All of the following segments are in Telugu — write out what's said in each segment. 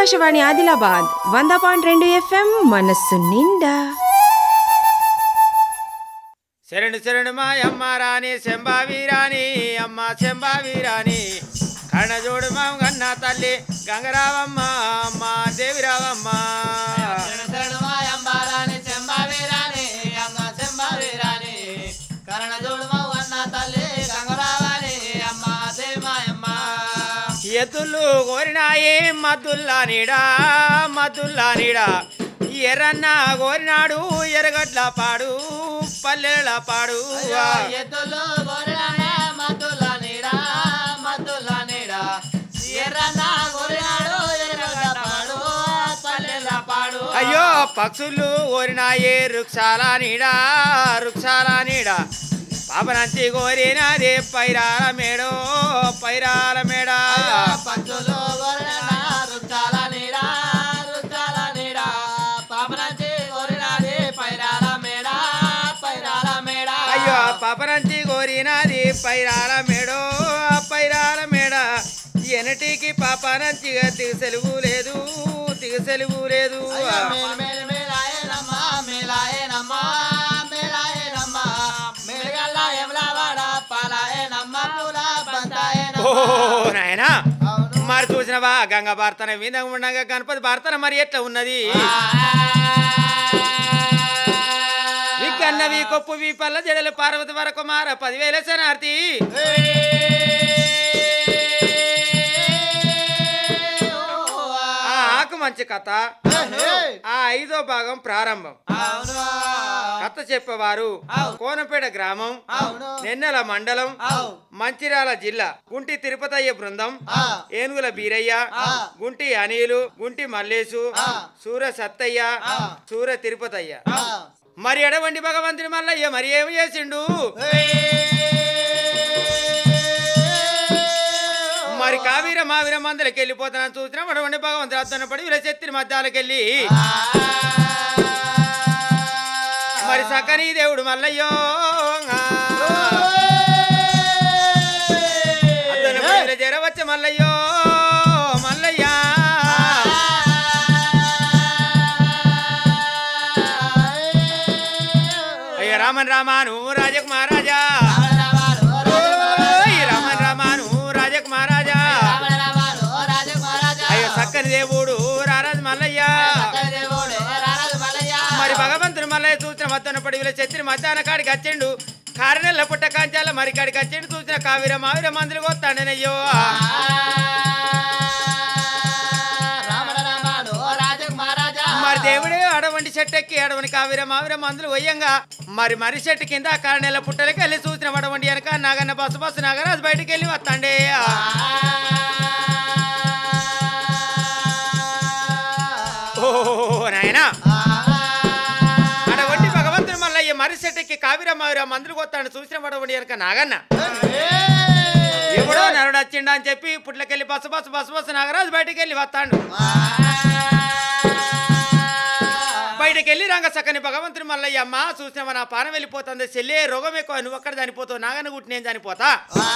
ఆకాశవాణి ఆదిలాబాద్ వంద పాయింట్ రెండు ఎఫ్ఎం మనస్సు నిండా శరణు శరణు మా అమ్మ రాణి శంభావి రాణి అమ్మ శంభావి రాణి కన్నజోడు మా గన్న తల్లి గంగరావమ్మ అమ్మ దేవిరావమ్మ ఎద్దులు కోరినాయి మద్దుల్లా నీడా మద్దుల్లా నీడా ఎర్రన్న కోరినాడు ఎర్రగడ్ల పాడు పల్లెల పాడు అయ్యో పక్షులు కోరినాయి వృక్షాల నీడా వృక్షాల నీడా పాపనంచి కోరినది పైరాల మేడో పైరాల మేడా పక్షులు రుచాల నీడా రుచాల నీడా పాపనంచి కోరినది పైరాల మేడ పైరాల మేడ అయ్యో పాపనంచి కోరినది పైరాల మేడో పైరాల మేడ ఎనటికి పాపనంచి తిగ సెలుగు లేదు తిగ సెలుగు లేదు అయ్యో మేలు మేలు మేలాయనమ్మా మేలాయనమ్మా మేలాయనమ్మా మేలుగల్ల ఎమలవాడ పాలాయనమ్మ పూల ఓ బంతాయనమ్మ నాయనా అవును మరి చూసినవా గంగ భారతన విధంగా ఉండగా గణపతి భారతన మరి ఎట్లా ఉన్నది వికన్నవి కొప్పువి పల్ల జడలు పార్వతి వరకు మార పదివేల శనార్థి ఆ ఆకు మంచి కథ ఆ ఐదో భాగం ప్రారంభం అవును కథ చెప్పేవారు కోనపేట గ్రామం అవును నెన్నెల మండలం అవు. మంచిర్యాల జిల్లా గుంటి తిరుపతయ్య బృందం ఆ. ఏనుగుల బీరయ్య ఆ. గుంటి అనిలు గుంటి మల్లేసు ఆ. సూర సత్తయ్య ఆ. సూర తిరుపతయ్య ఆ. మరి ఎడవండి భగవంతుని మల్లయ్య మరి ఏమి చేసిండు మరి కావీర మావీర మందలకి వెళ్ళిపోతానని చూసినా అడవండి భగవంతుడు అద్దన పడి వీళ్ళ శక్తిని మధ్యాలకి వెళ్ళి మరి సకని దేవుడు మల్లయ్యో అద్దన పడి వీళ్ళ జర వచ్చే మల్లయ్యో మల్లయ్య అయ్య రామన్ రామాను రాజకుమారాజా ఓయ్ రామన్ రామాను రాజకుమారాజా అయ్యో చక్కని దేవుడు రారాజు మల్లయ్య మరి భగవంతుడు మల్లయ్య చూసిన మద్దన పడి వీళ్ళ చెత్తిని మధ్యాహ్న కాడికి వచ్చిండు కారణెల్ల పుట్ట కాంచాల మరి కాడికి వచ్చిండు చూసిన కావిర మావిర మందులు కొత్తాడనయ్యో మరి దేవుడే అడవండి చెట్టు ఎక్కి అడవని కావిర మావిర మందులు వయ్యంగా మరి మరి చెట్టు కింద కారణెల్ల పుట్టలకి వెళ్ళి చూసిన అడవండి వెనక నాగన్న బస్సు బస్సు నాగరాజు బయటికి వెళ్ళి వస్తాండే ఓ నాయనా అడవండి భగవంతుడు మల్లయ్య మరి చెట్టుకి కావిర మావిర మందులు కొత్తాడు చూసిన అడవండి వెనక నాగన్న ఎప్పుడో నరుడు వచ్చిండా అని చెప్పి పుట్లకెళ్ళి bus bus bus bus Nagaraju బయటికి వెళ్ళి వస్తాడు బయటకు వెళ్ళి రంగ సక్కని భగవంతుని మల్లయ్య అమ్మ చూసినావా నా పానం వెళ్ళిపోతుంది చెల్లే రోగం ఎక్కువ నువ్వు అక్కడ చనిపోతావు నాగన్న గుట్టి నేను చనిపోతా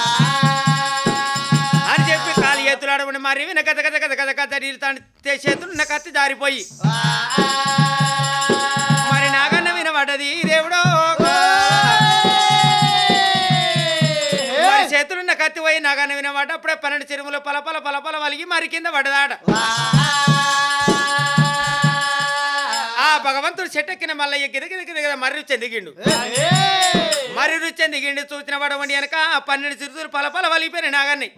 అని చెప్పి కాలు ఎత్తులు ఆడమని మరి విన కథ కథ కథ కథ కథ నీళ్ళు చేతులు నా కత్తి జారిపోయి మరి నాగన్న వినబడ్డది దేవుడో మరి చేతులున్న కత్తి పోయి నాగన్న వినబడ్డ అప్పుడే పన్నెండు చెరువులు పలపల పలపల వలిగి మరి కింద పడ్డదాడ ఆ భగవంతుడు చెట్టెక్కిన మల్లయ్య గిరగిర గిరగిర మర్రి చెందిగిండు మరి రుచి దిగిండి చూసిన పడవండి వెనక ఆ పన్నెండు చిరుతులు పలపల వలిగిపోయిన నాగన్ని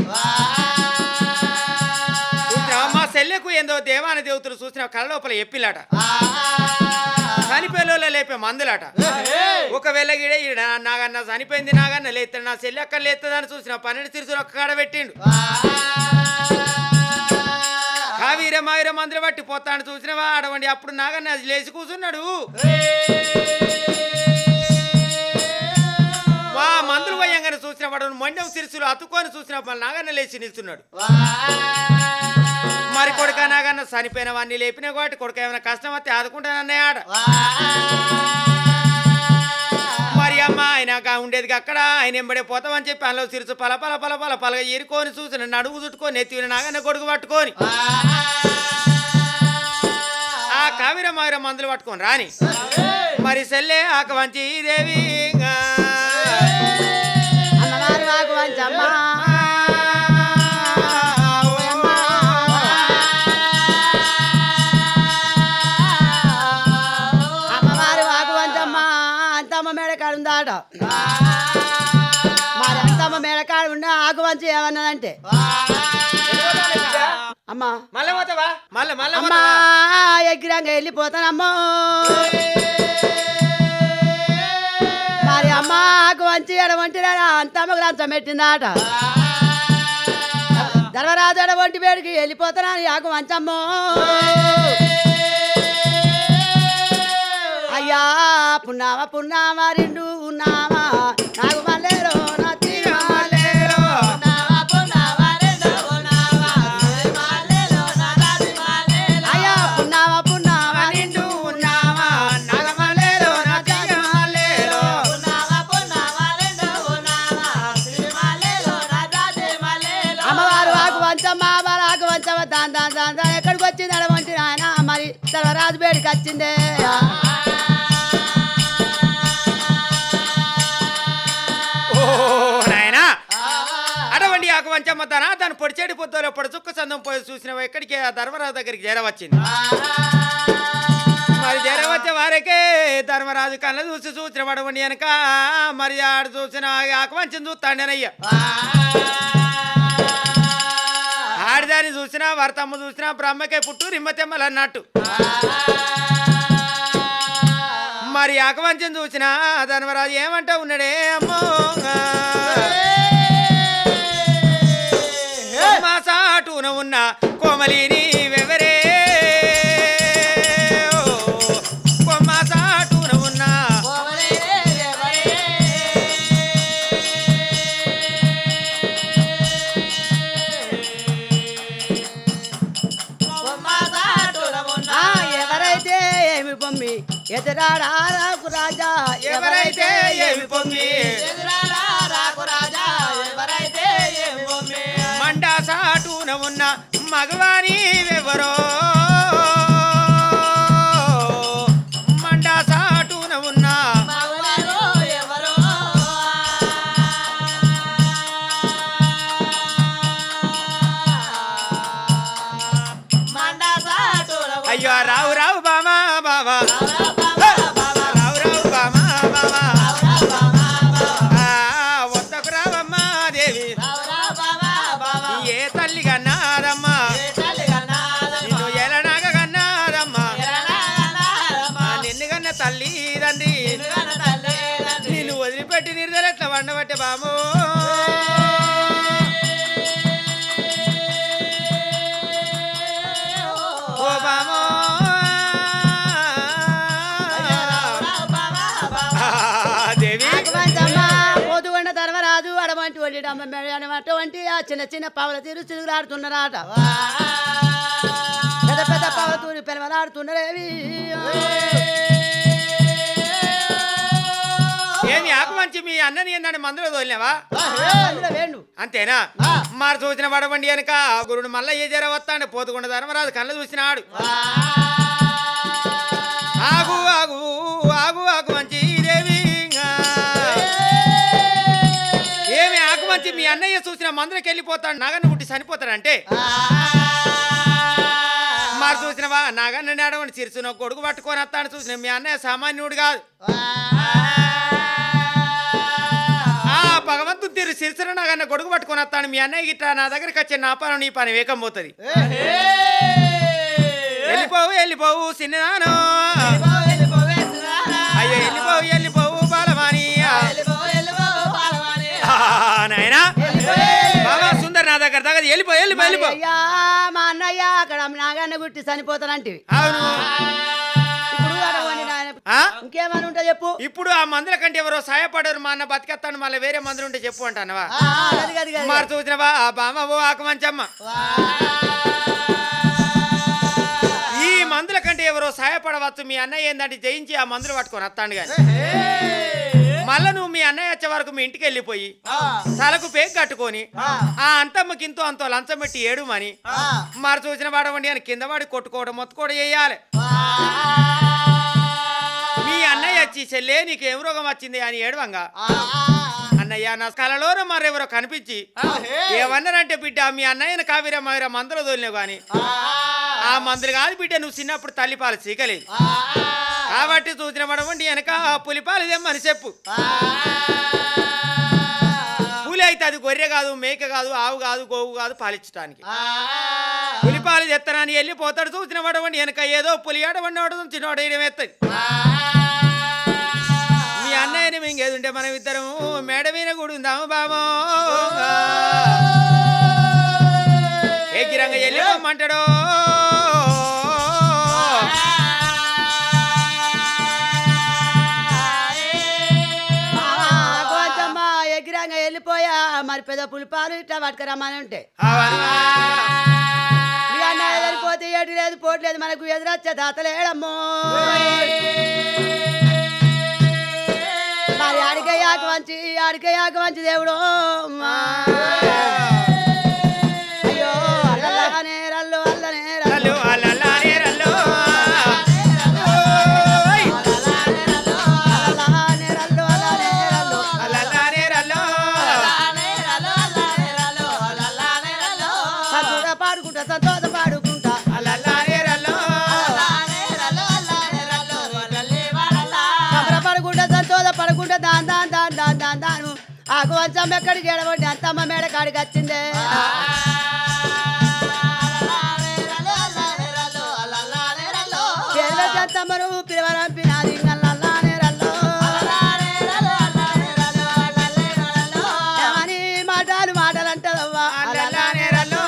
చూసినావా? మా సెల్లెకు ఏందో దేవాన దేవతలు చూసిన కళ్ళ లోపల ఎప్పిలాట చనిపోయేలో లేపే మందులాట ఒకవేళ గిడ ఈడ నాగన్న చనిపోయింది నాగన్న లేస్తాడు నా సెల్లి అక్కడ లేస్తుందని చూసిన పన్నెండు చిరుతులు ఒక్క కాడ పెట్టిండు కావీర మావీర మందులు బట్టి పోతాడు చూసినవా అడవండి అప్పుడు నాగన్న అది లేచి కూర్చున్నాడు వా మందులు పోయంగానే చూసిన వాడు మొండెం సిరుసులు అతుక్కొని చూసిన వాళ్ళ నాగన్న లేచి నిల్చున్నాడు మరి కొడుక నాగన్న చనిపోయిన వాడిని లేపిన కాబట్టి కొడుక ఏమైనా కష్టం వస్తే ఆదుకుంటానన్నయ్య ఆడ మరి అమ్మ ఆయన గా- ఉండేది అక్కడ ఆయన ఎంబడే పోతామని చెప్పి అందులో సిరుసు పల పల పల పల పలగా ఏరుకొని చూసిన నడుగు చుట్టుకొని ఎత్తిన నాగన్న కొడుకు పట్టుకొని ఆ కావిర మావిర మందులు పట్టుకొని రాని మరి సెల్లే ఆక వంచి దేవి అమ్మవారు మాకు మంచమ్మ అమ్మవారు మాకు మంచమ్మ అంతమ్మ మేడకాడు ఉందాట మరి అంతమ్మ మేడకాడు ఉన్న ఆకు వంచి ఏమన్నదంటే అమ్మా మళ్ళీ పోతావా మళ్ళీ మళ్ళీ అమ్మా ఎగ్గిరంగా వెళ్ళిపోతానమ్మో మరి అమ్మ ఆకు వంచి ఎడవంటి అంతమ్మకు లంచం పెట్టిందాట ధర్మరాజు ఎడవంటి వేడికి వెళ్ళిపోతానని ఆకు వంచమ్మో అయ్యా పున్నావా పున్నావా రెండు ఉన్నావా నాకు మల్లెలో నా తీరమాలేలో అయ్యా పున్నావా పున్నావా నిండు ఉన్నావా నగమలేలో నా తీగమలేలో. అమ్మవారు ఆకు వంచమ్మ వారు ఆకు వంచమ్మ దాని దాని దాని దాని ఎక్కడికి వచ్చింది అడవంటి ఆయన మరి రాజు బేడికి వచ్చిందే ఓ నాయనా అటువంటి ఆకు వంచమ్మతానా దాని పొడిచేటి పొద్దులో పొడి చుక్క సందం పోయి చూసిన ఎక్కడికి ఆ ధర్మరాజు దగ్గరికి చేరవచ్చింది మరి చేరవచ్చే వారికే ధర్మరాజు కళ్ళ చూసి చూసిన పడవండి వెనక మరి ఆడు చూసిన ఆకు వంచని చూస్తాండేనయ్య ఆడిదాన్ని చూసినా వరతమ్మ చూసినా బ్రహ్మకే పుట్టు రిమ్మతెమ్మలు అన్నట్టు మరి ఆకవంచం చూసినా ధర్మరాజు ఏమంటా ఉన్నాడే అమ్మో మా సాటున ఉన్న కోమలిని వెవరే ఓ, కొమ్మ సాటున ఉన్న ఆ, ఎవరైతే ఏమి పొమ్మి ఎదురాడాకు రాజా ఎవరైతే ఏమి పొమ్మి మండా సాటున ఉన్న మగవాని వెవరో మండా సాటున ఉన్న అయ్యో రావు రావు బామా బామా రావు రావు బామా బామా ఆ, వద్దకు రావమ్మా దేవి ఏ తల్లి కన్నారమ్మా నిన్ను ఎలనాగ కన్నారమ్మా ఆ, నిన్ను కన్న తల్లి తండ్రి నిన్ను వదిలిపెట్టి నిర్దరెట్ల వండబట్టే బాము ఓ బామో ఆ, దేవి పొదుగొండ ధర్మరాజు అడవంటి వండిడమ్మ మేడ అటువంటి ఆ చిన్న చిన్న పవల తీరు తిరుగులాడుతున్నారట పెద్ద పెద్ద పవల తూరి పిలవలాడుతున్నారేవి ఏమి ఆకు మంచి మీ అన్నని ఏందని మందులో తోలినావా అందులో వేణు అంతేనా మరి చూసిన పడవండి వెనక గురుడు మళ్ళీ ఏ జర వస్తాడు పోతుకుండా ధర్మరాజు కళ్ళ చూసినాడు ఆగు ఆగు ఆగు ఆకు మంచి దేవి ఏమి ఆకు మంచి మీ అన్నయ్య చూసిన మందులకు వెళ్ళిపోతాడు నాగన్న గుట్టి చనిపోతాడంటే మరి చూసినవా నాగన్న నేడవని చిరుసున కొడుకు పట్టుకొని వస్తాడు చూసిన మీ అన్నయ్య సామాన్యుడు కాదు ఆ భగవంతుడు తీరు సిరిసిన నాగన్న గొడుగు పట్టుకొని వస్తాను మీ అన్నయ్య గిట్ట నా దగ్గరికి వచ్చే నా పని నీ పని వేకం పోతుంది వెళ్ళిపోవు వెళ్ళిపోవు చిన్నదాను అయ్యో వెళ్ళిపోవు వెళ్ళిపోవు బాలవాణి ఆ, నాయనా బాబా సుందర్ నా దగ్గర దగ్గర వెళ్ళిపో వెళ్ళిపో వెళ్ళిపో అయ్యా మా అన్నయ్య అక్కడ నాగన్న గుట్టి చనిపోతానంటివి అవును ఇప్పుడు అడవండి నాయన ఆ? ఇంకేమని ఉంటే చెప్పు ఇప్పుడు ఆ మందుల కంటే ఎవరో సాయపడరు మా అన్న బతికేస్తాను మళ్ళీ వేరే మందులు ఉంటే చెప్పు అంటానవా ఆ, గది గది గది మరి చూసినవా ఆ బామ్మ ఓ ఆకు మంచమ్మ ఈ మందుల కంటే ఎవరో సహాయపడవచ్చు మీ అన్నయ్య ఏందంటే జయించి ఆ మందులు పట్టుకొని వస్తాడు గాని మళ్ళా నువ్వు మీ అన్నయ్య వచ్చే వరకు మీ ఇంటికి వెళ్ళిపోయి తలకు పేగు కట్టుకొని ఆ అంతమ్మకి ఇంతో అంతో లంచం పెట్టి ఏడుమని మరి చూసిన వాడవండి అని కింద వాడి కొట్టుకోవడం మొత్తుకోవడం చేయాలి మీ అన్నయ్య వచ్చి చెల్లే నీకు ఏం రోగం వచ్చింది అని ఏడవంగా అన్నయ్య నా కలలో మరెవరో కనిపించి ఏమన్నారంటే బిడ్డ మీ అన్నయ్యను కావిర మావిర మందులు వదిలినావు గాని ఆ మందులు కాదు బిడ్డ నువ్వు చిన్నప్పుడు తల్లిపాలు చీకలేదు కాబట్టి చూసిన పడవండి వెనక ఆ పులిపాలు ఇదేమని చెప్పు పులి అయితే అది గొర్రె కాదు మేక కాదు ఆవు కాదు గోవు కాదు పాలించడానికి పులిపాలు తెత్తనని వెళ్ళిపోతాడు చూసిన పడవండి వెనక ఏదో పులి ఆడవండి వాడు చిన్నవాడు వేయడం ఎత్తది మీ అన్నయ్యని మేము ఏదుంటే మనం ఇద్దరం మేడ మీద కూడా ఉందాము బామో ఏ గిరంగా వెళ్ళిపోమంటాడో కొంచెమ్మా ఎగిరంగా వెళ్ళిపోయా మరి పెద్ద పులిపాలు ఇట్లా పట్టుకురమ్మని ఉంటే మీ అన్నయ్య వెళ్ళిపోతే ఏడు లేదు పోటు లేదు మనకు ఎదురొచ్చే తాతలేడమ్మో మరి అడిగయ్యాక మంచి అడిగయ్యాక మంచి దేవుడు అయ్యో అల్లనే రల్లు అల్లనే రల్లు రల్లు అలలానే రల్లు. ఓయ్ అల్లనే రల్లు అల్లనే రల్లు అలలానే రల్లు. సంతోష పాడుకుంటా సంతోష పాడుకుంటా అలలానే రల్లు. సంబర పడుకుంటా సంతోష పడుకుంటా దాన్ దాన్ దాన్ దాన్ దాన్ దాను ఆకు వంచం ఎక్కడికి ఎడబట్టి అంతమ్మ మేడ కాడికి వచ్చిందే పేర్ల జంతమ్మను పిలవరంపినాది ఇంగల్లల్లానే రల్లో ఏమని మాటలు మాటలు అంటారవ్వా అలలానే రల్లు.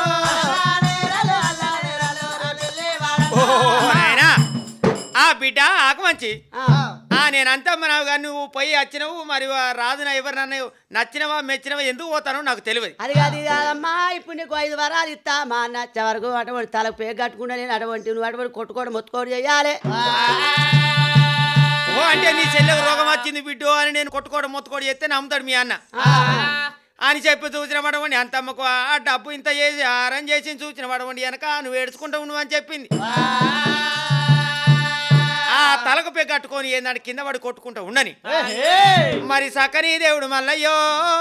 ఓ నాయనా ఆ బిడ్డ ఆకు మంచి ఆ నేను అంతమ్మనావు కానీ నువ్వు పోయి వచ్చినవు మరి ఆ రాజున ఎవరినన్నా నచ్చినవా మెచ్చినవా ఎందుకు పోతానో నాకు తెలియదు అది కాదు ఇది కాదమ్మా ఇప్పుడు నీకు ఐదు వరాలు ఇస్తా మా అన్న వచ్చే వరకు అటువంటి తలకు పేరు కట్టుకుంటా నేను అటువంటి నువ్వు అటువంటి కొట్టుకోవడం మొత్తుకోవడం చెయ్యాలి ఓ అంటే నీ చెల్లెకు రోగం వచ్చింది బిడ్డు అని నేను కొట్టుకోవడం మొత్తుకోవడం చేస్తే నమ్ముతాడు మీ అన్న అని చెప్పి చూసిన పడవండి అంతమ్మకు ఆ డబ్బు ఇంత చేసి అరేంజ్ చేసి చూసిన పడవండి వెనక నువ్వు ఏడుచుకుంటావు నువ్వు అని చెప్పింది ఆ తలకు పె కట్టుకొని ఏందంటే కింద పడి కొట్టుకుంటా ఉండని మరి సకనీ దేవుడు మల్లయ్యో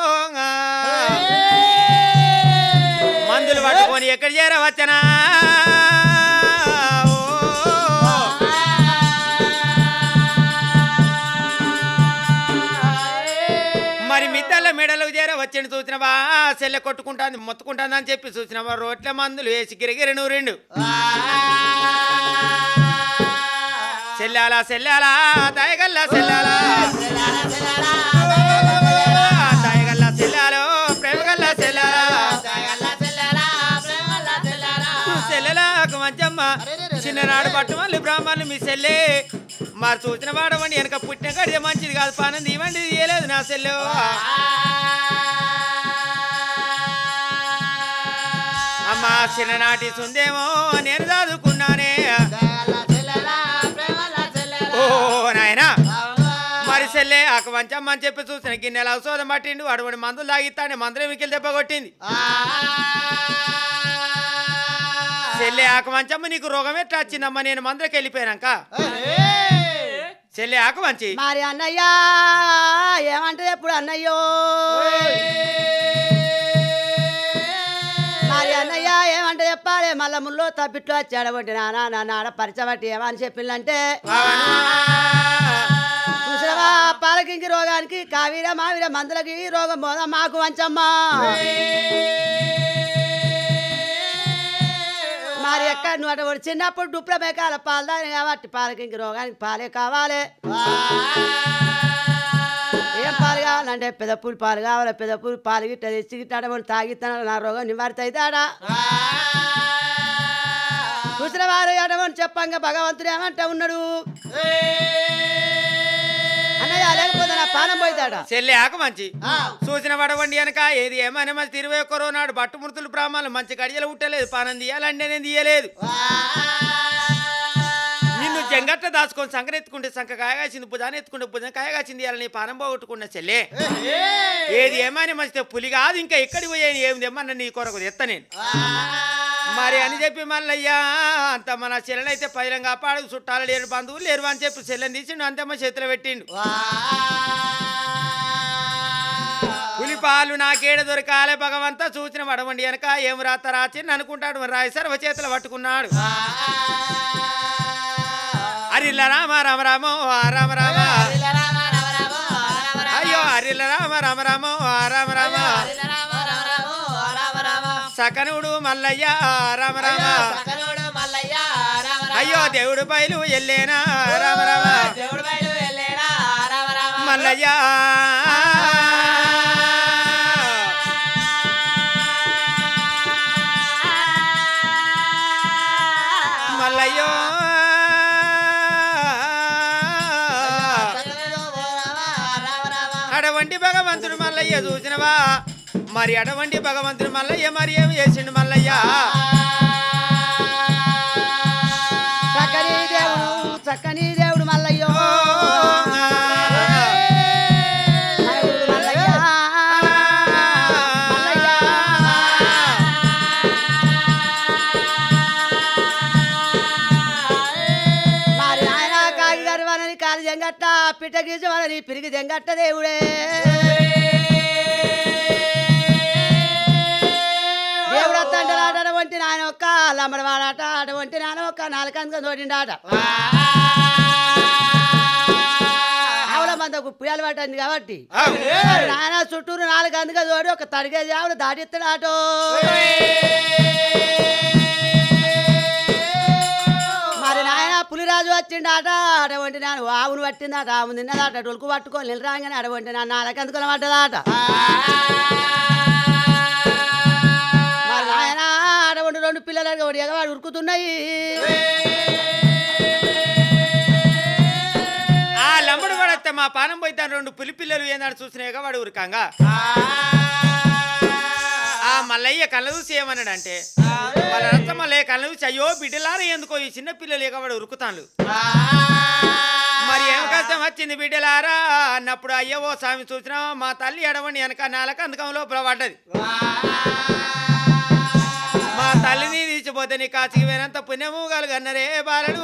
మందులు పట్టుకొని ఎక్కడ చేరవచ్చనా మరి మిద్దల మెడలు చేర వచ్చి చూసినవా సెల్లె కొట్టుకుంటాంది మొత్తుకుంటాంది అని చెప్పి చూసినవా రోట్ల మందులు వేసి గిరిగిరి నువ్వు రెండు సెల్లాలా సెల్లాలా దయగల్లా సెల్లాలా దయగల్లా సెల్లాలో ప్రేమగల్లా సెల్లాలా సెల్లెలకు మంచమ్మ చిన్ననాడు పట్టుమల్లి బ్రాహ్మణులు మీ సెల్లే మరి చూసిన వాడవండి వెనక పుట్టిన కడితే మంచిది కాదు పానంది ఇవ్వండి ఇయ్యలేదు నా సెల్లు అమ్మా చిన్ననాటి సుందేమో నేను చదువుకున్నానే ఓ నాయనా మరి సెల్లే ఆక మంచమ్మ అని చెప్పి చూసిన గిన్నెల ఔషధం పట్టిండు అటువంటి మందులు తాగిస్తాడు మందులు మిగిలి దెబ్బ కొట్టింది చెల్లె ఆక మంచమ్మ నీకు రోగం ఎట్లా వచ్చిందమ్మా నేను మందులకు వెళ్ళిపోయాక చెల్లె ఆక మంచి మరి అన్నయ్య ఏమంటది ఎప్పుడు అన్నయ్యో మరి అన్నయ్య ఏమంటే చెప్పాలి మళ్ళా ముల్లో తప్పిట్లో వచ్చాడబట్టి నాన్న నన్ను ఆడ పరిచబట్టి ఏమని చెప్పిందంటే చూసావా పాలకింకి రోగానికి కావీర మావీర మందులకి ఈ రోగం పోదా మాకు వంచమ్మా మరి ఎక్కడ నువ్వు అటు చిన్నప్పుడు డుప్ల మేకాల పాలు దాని కాబట్టి పాలకింకి రోగానికి పాలే కావాలి ఏం పాలు కావాలంటే పెదపూలు పాలు కావాలి పెదపూలు పాలు గిట్ట తెచ్చి గిట్ట అడవులు తాగిస్తాను నా రోగం నివారిత అవుతాడా చూసిన వారు ఎడమని చెప్పంగా భగవంతుడు ఏమంటా ఉన్నాడు అన్నయ్య లేకపోతే నా పానం పోయితాడా చెల్లె ఆక మంచి చూసిన పడవండి వెనక ఏది ఏమైనా మంచి ఇరవై ఒక్క రోజు నాడు బట్టుమృతులు బ్రాహ్మణులు మంచి గడియలు ఉట్టలేదు పానం తీయాలంటే నేను తీయలేదు నిన్ను జంగట్ట దాచుకొని సంకరెత్తుకుంటే సంక కాయగాసింది భుజాన్ని ఎత్తుకుంటే భుజం కాయగాసింది ఇలా నీ పానం పోగొట్టుకున్న చెల్లే ఏది ఏమని మంచితే పులి కాదు ఇంకా ఎక్కడికి పోయాను ఏమి తెమ్మన్న నీ కొరకు ఎత్త నేను మరి అని చెప్పి మల్లయ్యా అంత మన చెల్లెనైతే పైలం కాపాడు చుట్టాలు లేరు బంధువులు లేరు అని చెప్పి చెల్లెని తీసిండు అంతే మా చేతిలో పెట్టిండు పులిపాలు నాకేడ దొరకాలే భగవంతా సూచన పడవండి వెనక ఏం రాత రాచి అనుకుంటాడు మరి రాయి సర్వ చేతులు పట్టుకున్నాడు అరిల్ల రామ రామ రామో ఆ రామ రామ అయ్యో అరిల్ల రామ రామ రామో ఆ రామ రామ సకనుడు మల్లయ్య ఆ రామ రామ అయ్యో దేవుడు బయలు ఎల్లేనా రామ రామ దేవుడు బయలు వెళ్ళేడా రామ రామ మల్లయ్య మల్లయ్యో అడవంటి భగవంతుడు మల్లయ్య చూసినవా మరి అడవంటి భగవంతుడు మల్లయ్య మరి ఏం చేసిండు మల్లయ్య చక్కని దేవుడు చక్కని దేవుడు మల్లయ్యో దేవుడు మల్లయ్య. మల్లయ్య. మరి ఆయన కాకి గారి వాళ్ళని కాలి జంగట్ట పిట్ట గీసి వాళ్ళని పిరిగి జంగట్ట దేవుడే దేవుడు వస్తాంటాడు అటువంటి నాయన ఒక్క లంబడవాడట అటువంటి నాయన ఒక్క నాలుకందుగా తోడిండాట ఆవిడ మంద పుయ్యాలు పట్టింది కాబట్టి మరి నాయన చుట్టూరు నాలుగు అందుగా తోడి ఒక తడిగేది ఆవిడ దాటిస్తాడాటో మరి నాయన పులిరాజు వచ్చిండాట అటువంటి నేను ఆవును పట్టిందట ఆవు తిన్నదాట డొలుకు పట్టుకొని నిలరాగానే అటువంటి నా నాలుకందుకుని పడ్డదాట మరి నాయన అటువంటి రెండు పిల్లలు ఒకటి ఎగవాడు ఉరుకుతున్నాయి ఆ లంబడు పడస్తే మా పానం పోయితే రెండు పులి పిల్లలు ఏందని చూసినాక వాడు ఉరకంగా ఆ మల్లయ్య కళ్ళ చూసి ఏమన్నాడంటే వాళ్ళ రక్త మల్లయ్య కళ్ళ చూసి అయ్యో బిడ్డలారా ఎందుకో ఈ చిన్న పిల్లలు ఎగవాడు ఉరుకుతాను మరి ఏం కష్టం వచ్చింది బిడ్డలారా అన్నప్పుడు అయ్యో ఓ స్వామి చూసినా మా తల్లి ఎడవండి వెనక నాలక అందుకం లోపల పడ్డది మా తల్లిని తీసిపోతే నీ కాచికి పోయినంత పుణ్యము కలుగన్నరే బాలడు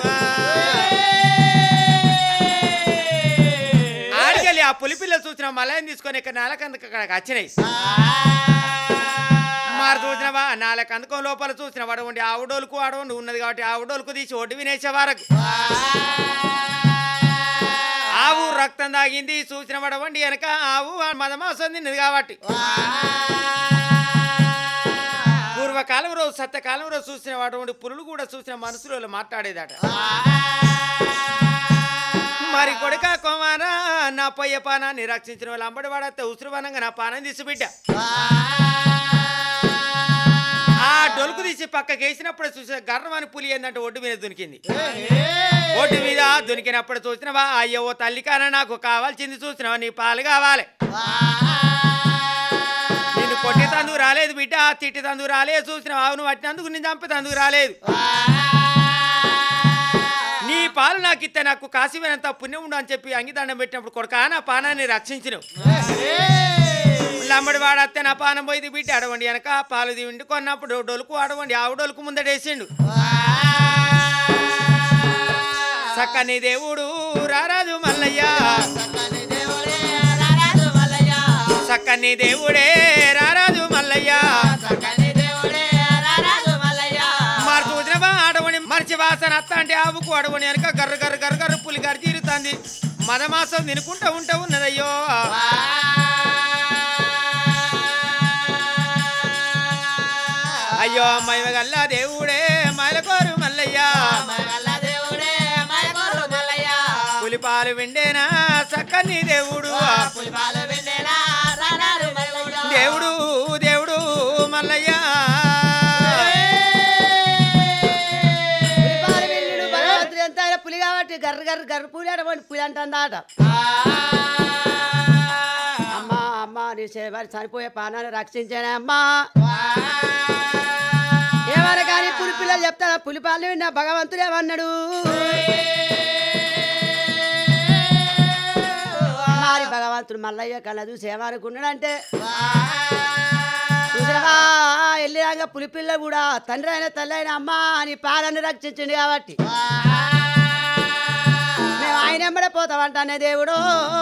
ఆడికెళ్ళి ఆ పులి పిల్లలు చూసిన మలయం తీసుకొని ఇక్కడ నాలకందుకు అక్కడికి వచ్చినాయి మారు చూసినవా నాలకందుకం లోపల చూసిన వడవండి ఆవుడోలుకు ఆడవండి ఉన్నది కాబట్టి ఆవుడోలుకు తీసి ఒడ్డు వినేసే వరకు ఆవు రక్తం తాగింది చూసిన వడవండి వెనక ఆవు మదమాసం తిన్నది కాబట్టి పూర్వకాలం రోజు సత్యకాలం రోజు చూసిన వాడు పురులు కూడా చూసిన మనసులో మాట్లాడేదట మరి కొడుక కుమారా నా పొయ్య పానాన్ని రక్షించిన వాళ్ళు అంబడి వాడతే ఉసురువనంగా నా పానం తీసి బిడ్డ ఆ డొలుకు తీసి పక్కకి వేసినప్పుడు చూసిన గర్రమని పులి ఏందంటే ఒడ్డు మీద దునికింది ఒడ్డు మీద దునికినప్పుడు చూసినవా అయ్యో ఓ తల్లి కాన నాకు కావాల్సింది చూసినవా నీ పాలు కావాలి నిన్ను కొట్టే తందుకు రాలేదు బిడ్డ తిట్టి తందుకు రాలేదు చూసినవా అవును పట్టినందుకు నేను చంపే తందుకు రాలేదు నీ పాలు నాకు ఇస్తే నాకు కాసిపోయినంత పుణ్యం ఉండు అని చెప్పి అంగిదండం పెట్టినప్పుడు కొడుక నా పానాన్ని రక్షించిన లంబడి వాడత్తే నా పానం పోయింది బిడ్డ అడవండి వెనక పాలు దిండి కొన్నప్పుడు డొలుకు అడవండి ఆవు డొలుకు ముందడేసిండు సక్కని దేవుడు రారాజు మల్లయ్య సక్కని దేవుడే రారాజు మల్లయ్య మరి చూసినవా అడవని మనిషి వాసన అత్త అంటే ఆవుకు అడవని వెనక గర్ర గర్ర గర్ర గర్ర పులి గర్ర తీరుతుంది మదమాసం తినుకుంటా ఉంటా ఉన్నదయ్యో అయ్యో మైవగల్ల దేవుడే మైలకోరు మల్లయ్య పులిపాలు విండేనా సక్కని దేవుడు దేవుడు దేవుడు మల్లయ్య పులిపాలు వెళ్ళిడు భగవంతుడు ఎంత అయినా పులి కాబట్టి గర్ర గర్ర గర్ర పులి అటువంటి పులి అంటుందాట అమ్మా అమ్మా నీ సేవ చనిపోయే పానాన్ని రక్షించానే అమ్మా ఏమన్నా కానీ పులి పిల్లలు చెప్తారా పులి పాలు విన్నా భగవంతుడు ఏమన్నాడు మరి భగవంతుడు మల్లయ్య కళ్ళ చూసి ఏమనుకున్నాడంటే చూసినవా వెళ్ళినాక పులి పిల్ల కూడా తండ్రి అయిన తల్లి అయిన అమ్మ అని పాలను రక్షించిండు కాబట్టి మేము ఆయన ఎంబడే పోతామంటానే దేవుడు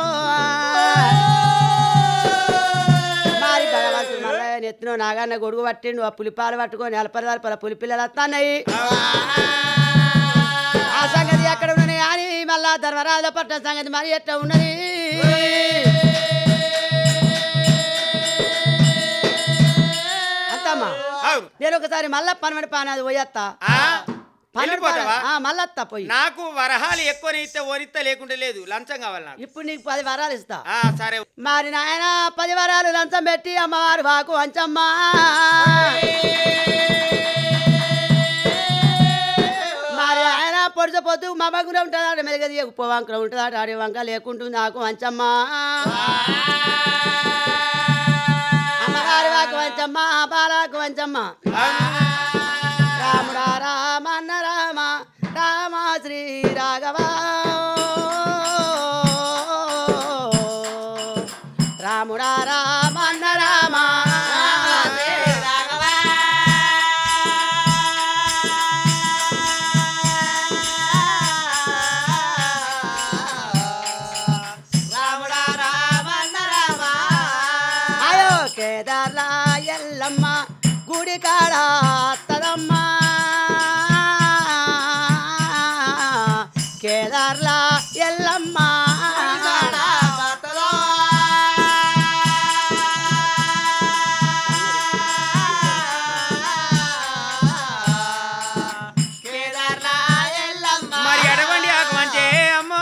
మరి భగవంతుడు మల్లయ్య నెత్తిన నాగన్న గొడుగు పట్టిండు ఆ పులిపాలు పట్టుకొని అలపరి అలపల పులి పిల్లలు వస్తున్నాయి ఆ సంగతి ఎక్కడ ఉన్నది అని మళ్ళా ధర్మరాజుల పట్టిన సంగతి మరి ఎట్లా ఉన్నది అంతమ్మా అవును నేను ఒకసారి మళ్ళా పనమడి పానాది పోయేత్తా ఆ? పనమడి వెళ్ళిపోతావా మళ్ళత్తా పోయి నాకు వరహాలు ఎక్కువ ఇస్తే ఓనిస్తే లేకుంటే లేదు లంచం కావాలి నాకు ఇప్పుడు నీకు పది వరాలు ఇస్తా ఆ, సరే మరి నాయన పది వరాలు లంచం పెట్టి అమ్మవారు వాకు వంచమ్మా మరి ఆయన పొడిచ పొద్దు మా బగ్గులో ఉంటుందాట మెరుగది పోవంకలో ఉంటుందాట ఆడే వంక లేకుంటుంది నాకు వంచమ్మా అమ్మవారి వాకు వంచమ్మా బాలాకు వంచమ్మా రాముడా రామన్న రామ రామ శ్రీ రాఘవ రాముడా రామన్న రామ అయో కేదార్లా ఎల్లమ్మ గుడి కాడ అత్తదమ్మ కేదార్లా ఎల్లమ్మ మరి ఎడవండి ఆకు మంచి అమ్మో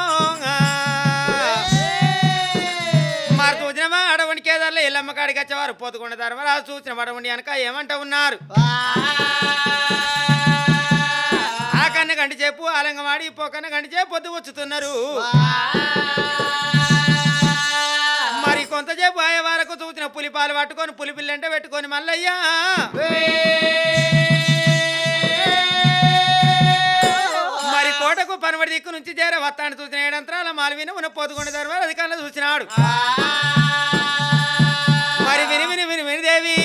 మరి చూసినవా అడవండి కేదార్లో ఎల్లమ్మ కాడికి వచ్చేవారు పోతుకొండ ధర్మరాజు చూసిన అడవండి అనక ఏమంటా ఉన్నారు ఆ కన్న గంటి చెప్పు ఆలంగమాడి పోకన్న గంటి చెప్పు పొద్దు వచ్చుతున్నారు మరి కొంతసేపు అయ్యే వరకు చూసిన పులి పాలు పట్టుకొని పులి పిల్లంటే పెట్టుకొని మల్లయ్యా మరి కోటకు పనబడి దిక్కు నుంచి చేర వత్తాన్ని చూసిన ఏడంతరాల మాలవిన ఉన్న పోతుకొండ ధర్మాలు అధికారులు చూసినాడు మరి విని విని విని విని దేవి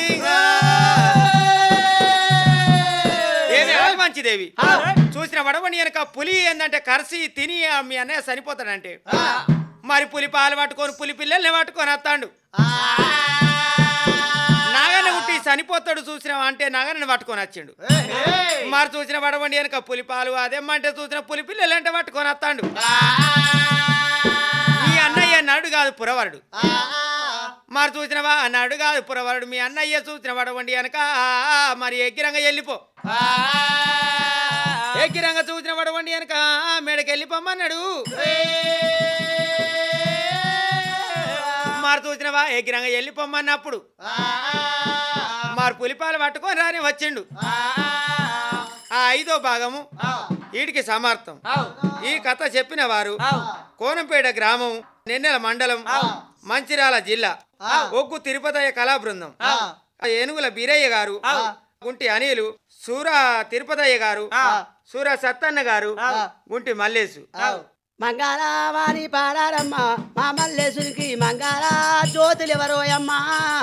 ఏమి ఆగు మంచిదేవి చూసిన వడవని వెనక పులి ఏందంటే కరిసి తిని ఆ మీ అన్నయ్య చనిపోతాడంటే మరి పులి పాలు పట్టుకొని పులి పిల్లల్ని పట్టుకొని వస్తాడు నాగన్న గుట్టి చనిపోతాడు చూసిన అంటే నాగన్న పట్టుకొని వచ్చిండు మరి చూసిన వడవండి వెనక పులి పాలు అదేమంటే చూసిన పులి పిల్లలు అంటే పట్టుకొని వస్తాడు మీ అన్నయ్య నడు కాదు పురవరుడు మరి చూసినవా నడు కాదు పురవరుడు మీ అన్నయ్య చూసిన వడవండి వెనక మరి ఎగ్గిరంగా వెళ్ళిపో ఎగ్గిరంగా చూసిన వడవండి వెనక మేడకి వెళ్ళిపోమన్నాడు మరి చూసినవా ఎగ్గిరంగా వెళ్ళిపోమన్నప్పుడు మరి పులిపాలు పట్టుకొని రాని వచ్చిండు ఆ ఐదో భాగము వీటికి సమర్థం ఈ కథ చెప్పిన వారు కోనంపేట గ్రామం నెన్నెల మండలం మంచిర్యాల జిల్లా ఒగ్గు తిరుపతయ్య కళా బృందం ఏనుగుల బీరయ్య గారు గుంటి అనిలు సూర తిరుపతయ్య గారు సూర సత్తన్న గారు గుంటి మల్లేసు మంగళవాణి పాడారమ్మ మా మల్లేశునికి మంగళ జ్యోతులు ఎవరోయమ్మా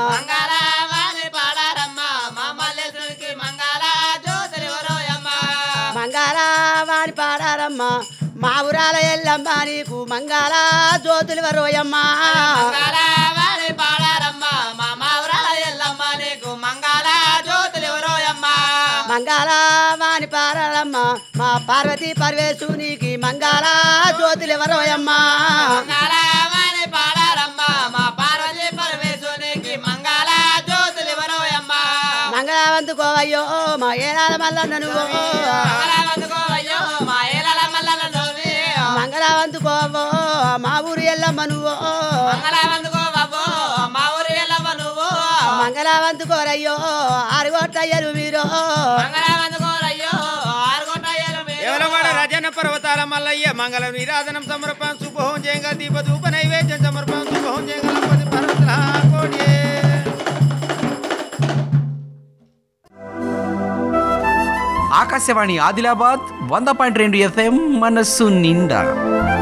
మంగళవాణి పాడారమ్మ మా ఊరాల ఎల్లమ్మ నీకు మంగళ జ్యోతులు ఎవరోయమ్మా మంగళవాణి పాడారమ్మ మా పార్వతీ పరమేశునికి మంగళ జ్యోతులు ఎవరోయమ్మా మంగళవంతుకోవయ్యో మా ఏనాల మల్లన్న నువ్వు మంగళవంతుకోవో మా ఊరు ఎల్లమ్మ నువ్వు మంగళవంతుకోరయ్యో ఆరుగొట్టయ్యరు మీరు ఎవరవాడ రజన పర్వతాల మల్లయ్య మంగళం నిరాధనం సమర్పణ శుభోం జయంగా దీప ధూప నైవేద్యం సమర్పణ శుభోం జయంగా లంపతి పర్వతల కోడ్యే ఆకాశవాణి ఆదిలాబాద్ వంద పాయింట్ రెండు ఎఫ్ఎం మనస్సు నిండా